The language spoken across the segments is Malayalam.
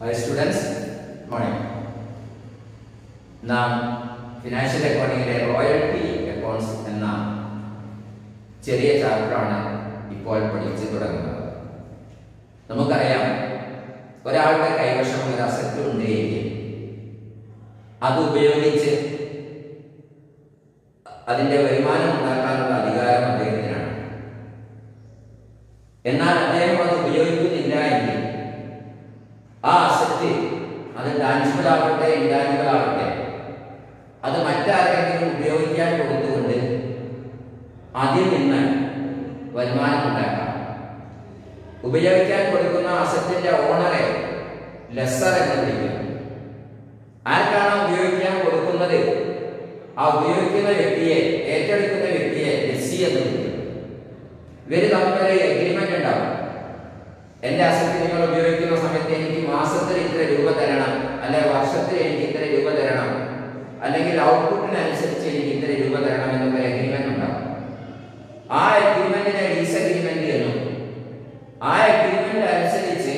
ഹായ് സ്റ്റുഡൻസ് മോർണിംഗ് നാം ഫിനാൻഷ്യൽ അക്കൗണ്ടിങ്ങിലെ റോയൽറ്റി അക്കൗണ്ട്സ് എന്ന ചെറിയ ചാപ്റ്ററാണ് ഇപ്പോൾ പഠിച്ചു തുടങ്ങുന്നത് നമുക്കറിയാം ഒരാളുടെ കൈവശം ഒരു അസറ്റ് ഉണ്ട് എങ്കിൽ അത് ഉപയോഗിച്ച് അതിന്റെ വരുമാനം ഉണ്ടാക്കാനുള്ള അധികാരം അദ്ദേഹത്തിനാണ് എന്നാൽ അദ്ദേഹം അത് ഉപയോഗിക്കുന്നില്ല എങ്കിൽ ആ അസറ്റ് അത് ടാൻജിബിൾ ആവട്ടെ ഇൻടാൻജിബിൾ ആവട്ടെ അത് മറ്റാരെങ്കിലും ഉപയോഗിക്കാൻ കൊടുത്തുകൊണ്ട് അതിൽ നിന്ന് വരുമാനം ഉണ്ടാക്കാം ഉപയോഗിക്കാൻ കൊടുക്കുന്ന അസറ്റിന്റെ ഓണറെ ലെസർ എന്ന് വിളിക്കുന്നു ആർക്കാണ് ഉപയോഗിക്കാൻ കൊടുക്കുന്നത് ആ ഉപയോഗിക്കുന്ന വ്യക്തിയെ ഏറ്റെടുക്കുന്ന വ്യക്തിയെ ലെസ്സി എന്ന് വിളിക്കും ഇവര് തമ്മിൽ എഗ്രിമെന്റ് ഉണ്ടാവും എന്റെ അസറ്റ് നിങ്ങൾ ഉപയോഗിക്കുന്ന സമയത്ത് എനിക്ക് മാസത്തിൽ ഇത്ര രൂപ തരണം അല്ലെ വർഷത്തിൽ എനിക്ക് ഇത്ര രൂപ തരണം അല്ലെങ്കിൽ ഔട്ട്പുട്ടിനനുസരിച്ച് എനിക്ക് ഇത്ര രൂപ തരണം എന്നൊക്കെ എഗ്രിമെന്റ് ഉണ്ടാവും ആ എഗ്രിമെന്റിനെ ലീസ് എഗ്രിമെന്റ് എന്നും ആ എഗ്രിമെന്റ് അനുസരിച്ച്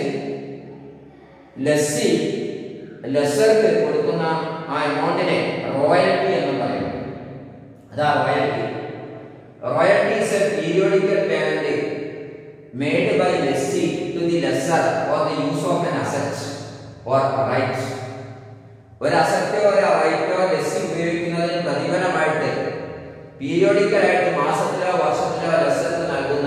ലസ്സി ലെസർക്ക് കൊടുക്കുന്ന ആ എമൗണ്ടിനെ റോയൽറ്റി എന്ന് പറയും അതാ royalty royalty is a periodical payment made by lessee to the lessor for the use of an asset or right ഒരു അസറ്റോ ഒരു റൈറ്റോ ലെസ്സി ഉപയോഗിക്കുന്നതിന് പ്രതിഫലമായിട്ട് പീരിയോഡിക്കലായിട്ട് മാസത്തിലോ വർഷത്തിലോ ലെസ്സർക്ക് നൽകുന്ന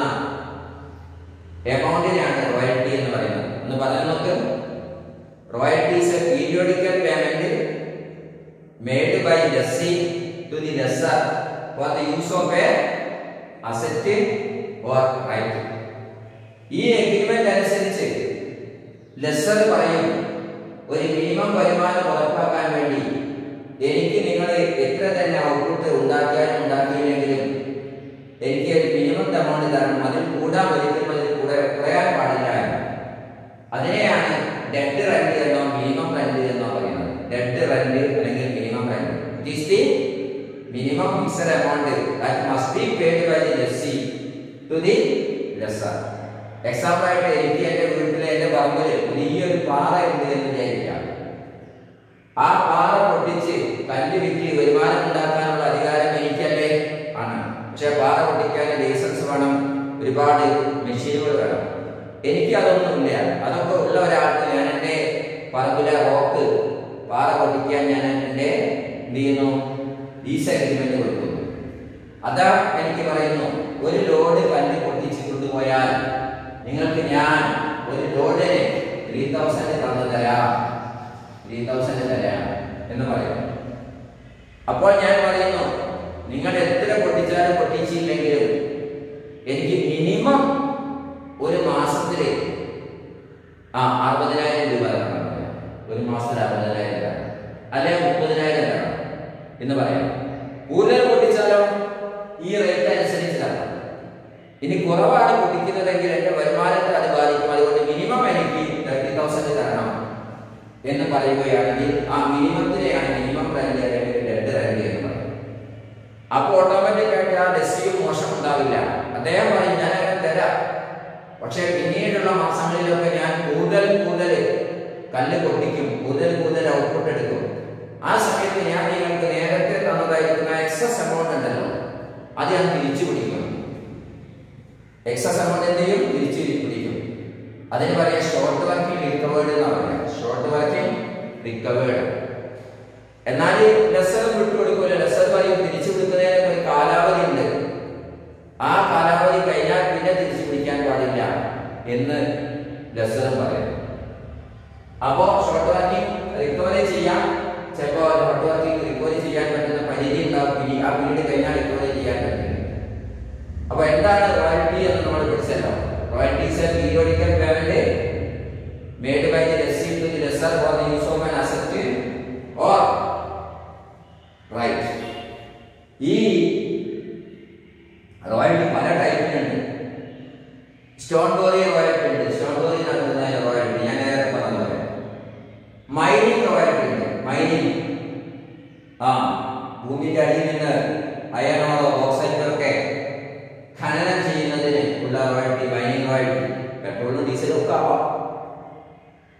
എമൗണ്ടിനെയാണ് റോയൽറ്റി എന്ന് പറയുന്നത് എന്ന് പറഞ്ഞു നോക്ക് royalty is a periodical payment made by lessee to the lessor for the use of a asset or right ഈ എഗ്രിമെന്റ് അനുസരിച്ച് ലെസർ പറയും ഒരു മിനിമം വരുമാനം ഉറപ്പാക്കാൻ വേണ്ടി എനിക്ക് നിങ്ങൾ എത്ര തന്നെ ഔട്ട്പുട്ട് ഉണ്ടാക്കിയാലും ഉണ്ടാക്കിയില്ലെങ്കിലും എനിക്ക് ഒരു മിനിമം എമൗണ്ട് തരണം അതിൽ കൂടാൻ ഒരിക്കലും അതിൽ കൂടെ കുറയാൻ പാടില്ല അതിനെയാണ് ഡെഡ് റെന്റ് എന്നോ മിനിമം റെന്റ് എന്നോ പറയുന്നത് ഡെഡ് റെന്റ് അല്ലെങ്കിൽ minimum rent it is the minimum fixed amount that must be paid by the lessee to the lessor example ആയിട്ട് എനിക്ക് എന്റെ വീട്ടിലെ എന്റെ പറമ്പിൽ വലിയൊരു പാറ ഉണ്ട് എന്ന് വിചാരിക്കാം ആ പാറ പൊട്ടിച്ച് കല്ല് വിറ്റ് വരുമാനം ഉണ്ടാക്കാനുള്ള അധികാരം എനിക്കല്ലേ ആണ് പക്ഷെ പാറ പൊട്ടിക്കാൻ ലൈസൻസ് വേണം ഒരുപാട് മെഷീനുകൾ വേണം എനിക്ക് അതൊന്നുമില്ല അതൊക്കെ ഉള്ള ഒരാൾക്ക് ഞാൻ എന്റെ പറമ്പിലെ റോക്ക് പാറ പൊട്ടിക്കാൻ ഞാൻ എന്റെ എന്ത് ചെയ്യുന്നു ലീസ് അഗ്രിമെന്റ് കൊടുക്കുന്നു അതാ എനിക്ക് പറയുന്നു ഒരു ലോഡ് കല്ല് പൊട്ടിച്ച് കൊണ്ടുപോയാൽ നിങ്ങൾക്ക് ഞാൻ ഒരു ലോഡിന് ത്രീ തൗസൻഡ് തന്നു തരാം ത്രീ തൗസൻഡ് തരാം എന്ന് പറയും അപ്പോൾ ഞാൻ പറയുന്നു നിങ്ങൾ എത്ര പൊട്ടിച്ചാലും പൊട്ടിച്ചില്ലെങ്കിലും എനിക്ക് മിനിമം ഒരു മാസത്തില് ആ അറുപതിനായിരം രൂപ തരണം ഒരു മാസത്തിൽ അറുപതിനായിരം തരണം അല്ലെങ്കിൽ മുപ്പതിനായിരം തരണം എന്ന് പറയാം കൂടുതൽ പൊട്ടിച്ചാലോ ഈ റേറ്റ് അനുസരിച്ച് തരണം ഇനി കുറവാണ് പൊട്ടിക്കുന്നതെങ്കിൽ എന്റെ വരുമാനത്തെ അത് ബാധിക്കും അതുകൊണ്ട് മിനിമം എനിക്ക് തേർട്ടി തൗസൻഡ് തരണം എന്ന് പറയുകയാണെങ്കിൽ ആ മിനിമത്തിനെയാണ് മിനിമം റെന്റ് അല്ലെങ്കിൽ ഡെഡ് റെന്റ് എന്ന് പറയുന്നത് അപ്പോൾ ഓട്ടോമാറ്റിക് ആയിട്ട് ആ ഡെസ്റ്റിയും മോശം ഉണ്ടാവില്ല അദ്ദേഹം പറയും ഞാൻ അങ്ങനെ തരാം പക്ഷെ പിന്നീടുള്ള മാസങ്ങളിലൊക്കെ ഞാൻ കൂടുതൽ കൂടുതൽ കല്ല് പൊട്ടിക്കും കൂടുതൽ കൂടുതൽ ഔട്ട്പുട്ട് എടുക്കും ആ സമയത്ത് ഞാൻ നിങ്ങൾക്ക് നേരത്തെ തന്നതായിരിക്കുന്ന എക്സസ് എമൗണ്ട് ഉണ്ടല്ലോ അത് ഞാൻ തിരിച്ചു പിടിക്കും എക്സസ് എമൗണ്ട് എന്ത് ചെയ്യും തിരിച്ചു പിടിക്കും അതിന് പറയാം ഷോർട്ട് വർക്കിംഗ് റിക്കവേർഡ് എന്ന് പറയാം ഷോർട്ട് വർക്കിംഗ് റിക്കവേർഡ് എന്നാൽ ലെസർ വിട്ടുകൊടുക്കൂല ലെസർ പറയും തിരിച്ചു പിടിക്കുന്നതിന് ഒരു കാലാവധി ഉണ്ട് ആ കാലാവധി കഴിഞ്ഞാൽ പിന്നെ തിരിച്ചു പിടിക്കാൻ പാടില്ല എന്ന് ലെസർ പറയും അപ്പോ ഷോർട്ട് വർക്കിംഗ് റിക്കവറി ചെയ്യാം ചിലപ്പോ ഷോർട്ട് വർക്കിംഗ് റിക്കവറി ചെയ്യാൻ പറ്റുന്ന പരിധി ഉണ്ടാവും ആ പീരീഡ് കഴിഞ്ഞാൽ റിക്കവറി ചെയ്യാൻ പറ്റില്ല അപ്പൊ എന്താണ് റോയൽറ്റി എന്ന് നമ്മൾ പഠിച്ചല്ലോ royalty is a periodical payment made by the lessee to the lessor for the use of an asset or right ഈ റോയൽറ്റി പല ടൈപ്പിലുണ്ട് സ്റ്റോൺ ഡോറി റോയൽറ്റി ഉണ്ട് സ്റ്റോൺ ഡോറി നടത്തുന്ന റോയൽറ്റി ഞാൻ നേരത്തെ പറഞ്ഞ പോലെ മൈനിങ് റോയൽറ്റി ഉണ്ട് മൈനിങ് ആ ഭൂമിന്റെ അടിയിൽ നിന്ന് അയണോറോ ബോക്സൈറ്റോ ഒക്കെ ഖനനം ചെയ്യുന്നതിന് ഉള്ള റോയൽറ്റി മൈനിങ് റോയൽറ്റി പെട്രോളും ഡീസലും ഒക്കെ ആവാം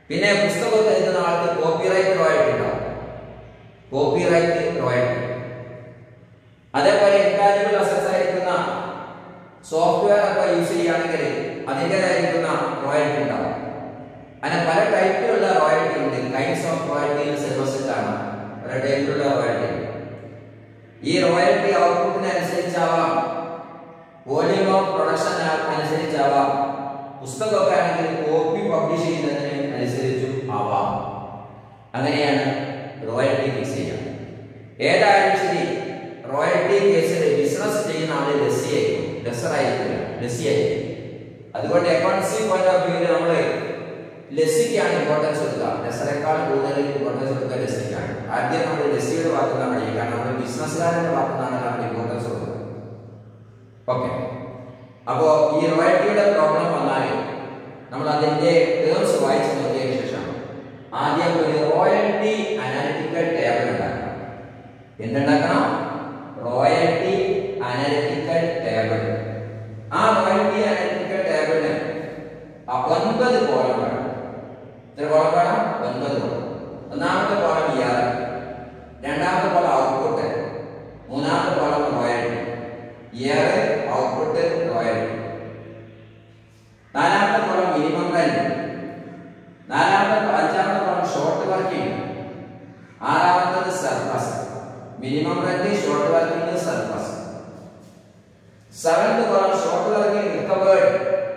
പിന്നെ പുസ്തകത്തിൽ എഴുതുന്ന ആൾക്ക് കോപ്പിറൈറ്റ് റോയൽറ്റി ഉണ്ടാവും കോപ്പിറൈറ്റ് റോയൽറ്റി അതേപോലെ ഇൻടാജിബിൾ അസറ്റ്സ് ആയിരിക്കുന്ന സോഫ്റ്റ്വെയർ ഒക്കെ യൂസ് ചെയ്യുകയാണെങ്കിൽ അതിൻ്റെതായിരിക്കുന്ന റോയൽറ്റി ഉണ്ടാവും അങ്ങനെ പല ടൈപ്പിലുള്ള റോയൽറ്റി ഉണ്ട് കൈൻഡ്സ് ഓഫ് റോയൽറ്റി സിലബസിൽ കാണാം പല ടൈപ്പിലുള്ള റോയൽറ്റി ഈ റോയൽറ്റി ഔട്ട്പുട്ടിന് അനുസരിച്ചാവാം വോളിയം ഓഫ് പ്രൊഡക്ഷൻ അനുസരിച്ചാവാം പുസ്തകമൊക്കെ ആണെങ്കിൽ കോപ്പി പബ്ലിഷ് ചെയ്യുന്നതിന് അനുസരിച്ചും ആവാം അങ്ങനെയാണ് റോയൽറ്റി ഫിക്സ് ചെയ്യുക ഏതായാലും ശരി റോയൽറ്റി കേസിൽ ബിസിനസ് ചെയ്യുന്ന ആള് ലസ്സിയായിരിക്കും ലെസറായിരിക്കില്ല ലസ്സിയായിരിക്കും അതുകൊണ്ട് അക്കൗണ്ട്സി പോയിന്റ് ഓഫ് വ്യൂവിൽ നമ്മൾ ലസ്സിക്കാണ് ഇമ്പോർട്ടൻസ് കൊടുക്കുക ലെസറേക്കാൾ കൂടുതൽ ഇമ്പോർട്ടൻസ് കൊടുക്കുക ലസ്സിക്കാണ് ആദ്യം നമ്മൾ ലസ്സിയുടെ ഭാഗത്തു നിന്നാണ് പഠിക്കുക കാരണം നമ്മൾ ബിസിനസ്സുകാരന്റെ ഭാഗത്തു നിന്നാണ് നമ്മൾ ഇമ്പോർട്ടൻസ് കൊടുക്കുന്നത് ഓക്കെ അപ്പോ ഈ റോയൽറ്റിയുടെ പ്രോബ്ലം വന്നാൽ നമ്മൾ അതിന്റെ ടേംസ് വായിച്ച് നോക്കിയതിനു ശേഷം ആദ്യം ഒരു റോയൽറ്റി അനാലിറ്റിക്കൽ ടേബിൾ ഉണ്ടാക്കണം എന്തുണ്ടാക്കണം റോയൽറ്റി അനാലിറ്റിക്കൽ ടേബിൾ ആ റോയൽറ്റി അനാലിറ്റിക്കൽ ടേബിളിന് ഒൻപത് കോളം വേണം എത്ര കോളം വേണം ഒൻപത് കോളം ഒന്നാമത്തെ കോളം ഇയാൾ രണ്ടാമത്തെ കോളം ഔട്ട്പുട്ട് മൂന്നാമത്തെ column royalty year output royalty നാലാമത്തെ കോളം മിനിമം റെന്റ് നാലാമത്തെ അഞ്ചാമത്തെ കോളം ഷോർട്ട് വർക്കിംഗ് ആറാമത്തത് surplus minimum rent short working surplus seventh column short working recovered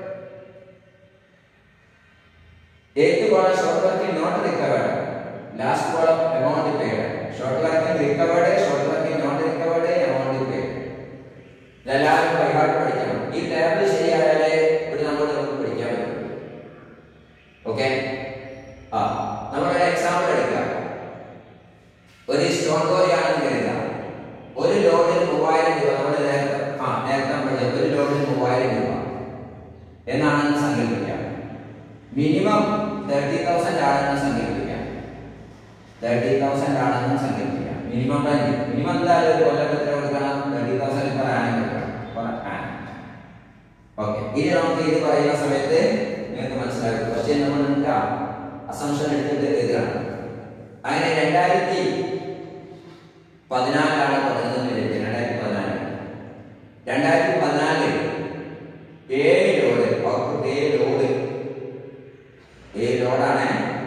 eighth column short working not recovered last column amount paid short working recovered short working not recovered amount paid ഇതെല്ലാവരും ബൈഹാർട്ട് പഠിക്കണം ഈ ടേബിൾ ശരിയായാലേ ഒരു നമ്മൾ നമുക്ക് പഠിക്കാൻ പറ്റും ഓക്കെ ആ നമ്മളൊരു എക്സാമ്പിൾ എടുക്കാം ഒരു സ്റ്റോൺ കോറിയാണെന്ന് കരുതുക ഒരു ലോഡിൽ മൂവായിരം രൂപ നമ്മൾ നേരത്തെ ആ നേരത്തെ നമ്മൾ പഠിച്ചത് ഒരു ലോഡിൽ മൂവായിരം രൂപ എന്നാണെന്ന് സങ്കല്പിക്കാം മിനിമം തേർട്ടി തൗസൻഡ് ആണെന്ന് സങ്കല്പിക്കാം തേർട്ടി തൗസൻഡ് ആണെന്ന് സങ്കല്പിക്കാം മിനിമം റെന്റ് മിനിമം എന്തായാലും ഒരു കൊല്ലം എത്ര കൊടുക്കണം തേർട്ടി തൗസൻഡ് പെർ ആനം കൊടുക്കണം പെർ ആനം ഓക്കെ ഇനി നമുക്ക് ഇത് പറയുന്ന സമയത്ത് നിങ്ങൾക്ക് മനസ്സിലാക്കും പക്ഷേ നമ്മൾ അസംഷൻ എടുത്തിട്ട് എഴുതുകയാണ് അങ്ങനെ രണ്ടായിരത്തി പതിനാലാണ് തുടങ്ങുന്നത് വിചാരിക്കുക രണ്ടായിരത്തി പതിനാല് രണ്ടായിരത്തി പതിനാല് ഏഴ് ലോഡ് ഔട്ട്പുട്ട് ഏഴ് ലോഡ് ഏഴ് ലോഡാണ്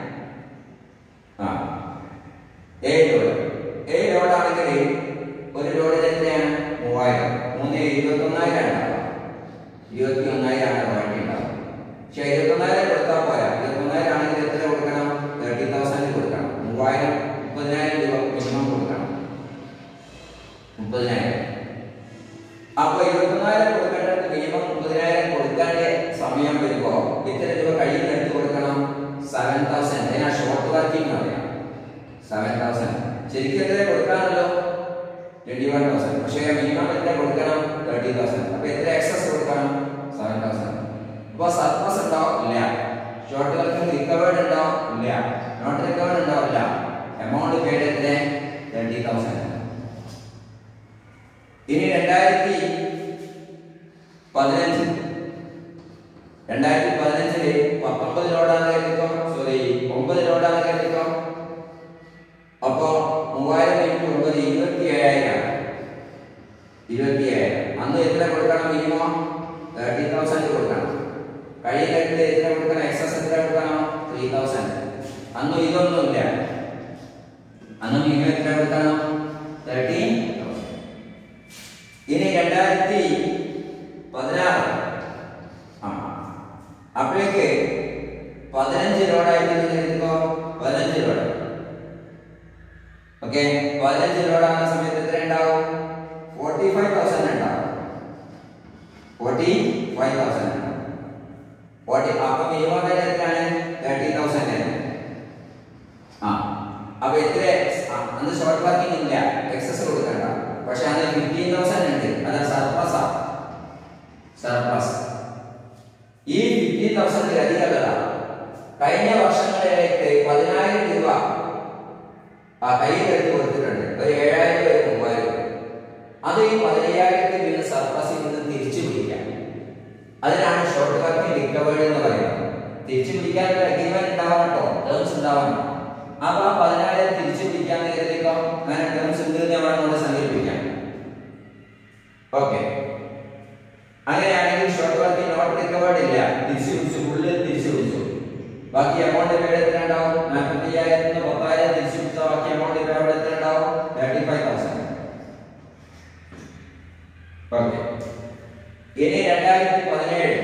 ആ ഏഴ് ലോഡ് ഏഴ് ലോഡാണെങ്കിൽ ഒരു ലോഡിന് എത്രയാണ് മൂവായിരം മൂന്ന് ഇരുപത്തി ഒന്നായിരം ഉണ്ടാവും ഇരുപത്തി ഒന്നായിരം ആണ് വേണ്ടി ഉണ്ടാവും പക്ഷെ ഇരുപത്തി ഒന്നായിരം കൊടുത്താൽ പോരാ ഇരുപത്തി ഒന്നായിരം ആണെങ്കിൽ എത്ര കൊടുക്കണം തേർട്ടി തൗസൻഡ് കൊടുക്കണം മൂവായിരം മുപ്പതിനായിരം രൂപ മിനിമം കൊടുക്കണം മുപ്പതിനായിരം അപ്പൊ ഇരുപത്തൊന്നായിരം കൊടുക്കേണ്ടത് മിനിമം മുപ്പതിനായിരം കൊടുക്കേണ്ട സമയം വരുമ്പോ എത്ര രൂപ കയ്യിൽ കൊടുക്കണം സെവൻ തൗസൻഡ് അതിനാ ഷോർട്ട് വർക്കിംഗ് പറയാം സെവൻ തൗസൻഡ് ശരിക്കും എത്ര കൊടുക്കാനല്ലോ ട്വന്റി വൺ തൗസൻഡ് പക്ഷേ മിനിമം എത്ര കൊടുക്കണം തേർട്ടി തൗസൻഡ് അപ്പൊ എത്ര എക്സസ് കൊടുക്കണം സെവൻ തൗസൻഡ് അപ്പൊ സർപ്ലസ് ഉണ്ടോ ഇല്ല ഷോർട്ട് വർക്കിംഗ് റിക്കവേർഡ് ഉണ്ടോ ഇല്ല നോട്ട് റിക്കവേർഡ് ഉണ്ടോ ഇല്ല എമൗണ്ട് പേഡ് എത്ര തേർട്ടി തൗസൻഡ് ഇനി രണ്ടായിരത്തി പതിനഞ്ച് രണ്ടായിരത്തി പതിനഞ്ചില് പത്തൊമ്പത് ലോഡാണ് കരുതിക്കോ സോറി ഒമ്പത് ലോഡാണ് കരുതിക്കോ അപ്പോ മൂവായിരം ഇൻറ്റു ഒമ്പത് ഇരുപത്തി ഏഴായിരം ഇരുപത്തി ഏഴായിരം അന്ന് എത്ര കൊടുക്കണം മിനിമം തേർട്ടി തൗസൻഡ് കൊടുക്കണം കഴിയിലെടുത്ത് എത്ര കൊടുക്കണം എക്സസ് എത്ര കൊടുക്കണം ത്രീ തൗസൻഡ് അന്ന് ഇതൊന്നുമില്ല അന്ന് മിനിമം എത്ര കൊടുക്കണം തേർട്ടി ഇനി രണ്ടായിരത്തി പതിനാറ് ആ അപ്പോഴേക്ക് പതിനഞ്ച് ലോഡായിട്ട് കരുതിക്കോ പതിനഞ്ച് ലോഡ് ഓക്കെ പതിനഞ്ച് ലോഡാകുന്ന സമയത്ത് എത്ര ഉണ്ടാവും ഫോർട്ടി ഫൈവ് തൗസൻഡ് ഉണ്ടാവും ഫോർട്ടി ഫൈവ് തൗസൻഡ് ഫോർട്ടി അപ്പൊ മിനിമം വില എത്രയാണ് തേർട്ടി തൗസൻഡ് ആ അപ്പൊ എത്ര ആ, അന്ന് ഷോർട്ട് വർക്കിംഗ് ഇല്ല എക്സസ് കൊടുക്കണ്ട പക്ഷെ അന്ന് ഫിഫ്റ്റീൻ തൗസൻഡ് ഉണ്ട് അത് സർപ്ലസ് ആ സർപ്ലസ് ഈ ഫിഫ്റ്റീൻ തൗസൻഡ് അധികമല്ല കഴിഞ്ഞ വർഷങ്ങളിലേക്ക് പതിനായിരം രൂപ ആ കയ്യിലെടുത്ത് കൊടുത്തിട്ടുണ്ട് ഒരു ഏഴായിരം ഒരു മൂവായിരം അത് ഈ പതിനയ്യായിരത്തിൽ നിന്ന് സർപ്ലസിൽ നിന്ന് തിരിച്ചു പിടിക്കാം അതിനാണ് ഷോർട്ട് വർക്കിംഗ് റിക്കവേർഡ് എന്ന് പറയുന്നത് തിരിച്ചു പിടിക്കാൻ ഒരു അഗ്രിമെന്റ് ഉണ്ടാവണം കേട്ടോ ഉണ്ടാവണം അപ്പൊ ആ പതിനായിരം തിരിച്ചു പിടിക്കാൻ കരുതിക്കോ അങ്ങനെ ടേംസ് ഉണ്ട് എന്ന് നമ്മൾ അങ്ങോട്ട് സങ്കല്പിക്കാം ഓക്കെ അങ്ങനെയാണെങ്കിൽ ഷോർട്ട് വർക്ക് നോട്ട് റിക്കവേർഡ് ഇല്ല തിരിച്ചു പിടിച്ചു ഫുള്ള് തിരിച്ചു പിടിച്ചു ബാക്കി എമൗണ്ട് പേര് എത്ര ഉണ്ടാവും നാൽപ്പത്തി അയ്യായിരത്തിന് പത്തായിരം തിരിച്ചു പിടിച്ച ബാക്കി എമൗണ്ട് പേര് അവിടെ എത്ര ഉണ്ടാവും തേർട്ടി ഫൈവ് തൗസൻഡ് ഓക്കെ ഇനി രണ്ടായിരത്തി പതിനേഴ്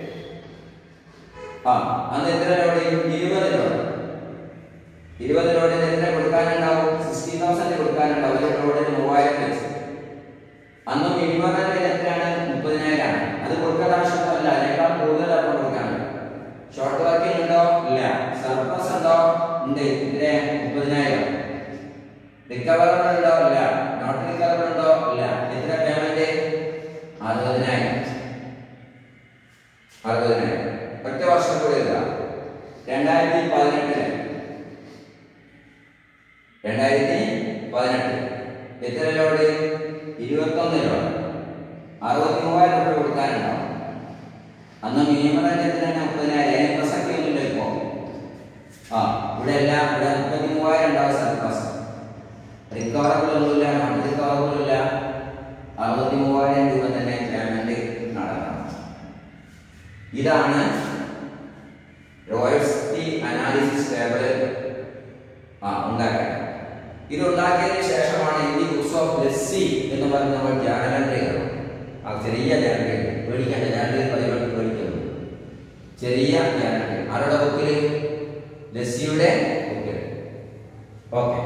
ആ അന്ന് എത്ര ലോഡ് ഇരുപത് ലോഡ് ഇരുപത് ലോഡിന് എത്ര കൊടുക്കാനുണ്ടാവും സിക്സ്റ്റി തൗസൻഡ് കൊടുക്കാനുണ്ടാവും ഒരു ലോഡിന് മൂവായിരം വെച്ച് അന്ന് മിനിമം ലെവൽ എത്രയാണ് മുപ്പതിനായിരമാണ് അത് കൊടുക്കേണ്ട ആവശ്യമൊന്നുമില്ല അതിനേക്കാൾ കൂടുതൽ അപ്പം കൊടുക്കാണ് ഷോർട്ട് വർക്കിംഗ് ഉണ്ടോ ഇല്ല സർപ്ലസ് ഉണ്ടോ ഉണ്ട് ഇതിലെ മുപ്പതിനായിരം റിക്കവറബിൾ ഉണ്ടോ ഇല്ല നോട്ട് റിക്കവറബിൾ ഉണ്ടോ ഇല്ല എത്ര പേയ്മെന്റ് അറുപതിനായിരം അറുപതിനായിരം ഒറ്റ വർഷം കൂടി ഇല്ല രണ്ടായിരത്തി പതിനെട്ടില് രണ്ടായിരത്തി പതിനെട്ട് എത്ര ലോഡ് ഇരുപത്തൊന്ന് ലോഡ് അറുപത്തി മൂവായിരം രൂപ കൊടുക്കാനുണ്ടാവും അന്ന് മിനിമം റേറ്റ് എത്രയാണ് മുപ്പതിനായിരം അതിന് പ്രസക്തി ഒന്നുമില്ല ഇപ്പോ ആ ഇവിടെ എല്ലാം ഇവിടെ മുപ്പത്തി മൂവായിരം ഉണ്ടാവും സർപ്ലസ് റിക്കവറബിൾ ഒന്നുമില്ല നോൺ റിക്കവറബിൾ ഇല്ല അറുപത്തി മൂവായിരം രൂപ തന്നെ പേയ്മെന്റ് നടക്കണം ഇതാണ് റോയൽറ്റി അനാലിസിസ് ടേബിൾ ആ ഉണ്ടാക്കാൻ ഇത് ഉണ്ടാക്കിയതിന് ശേഷമാണ് ഇന്ത്യ ബുക്സ് ഓഫ് ലെസ്സി എന്ന് പറഞ്ഞ് നമ്മൾ ജാനലറി ആ ചെറിയ ജാനലറി പേടിക്കേണ്ട ജാനലറി പതിവ് പേടിക്കുന്നു ചെറിയ ജാനലറി ആരുടെ ബുക്കിൽ ലെസ്സിയുടെ ബുക്കിൽ ഓക്കെ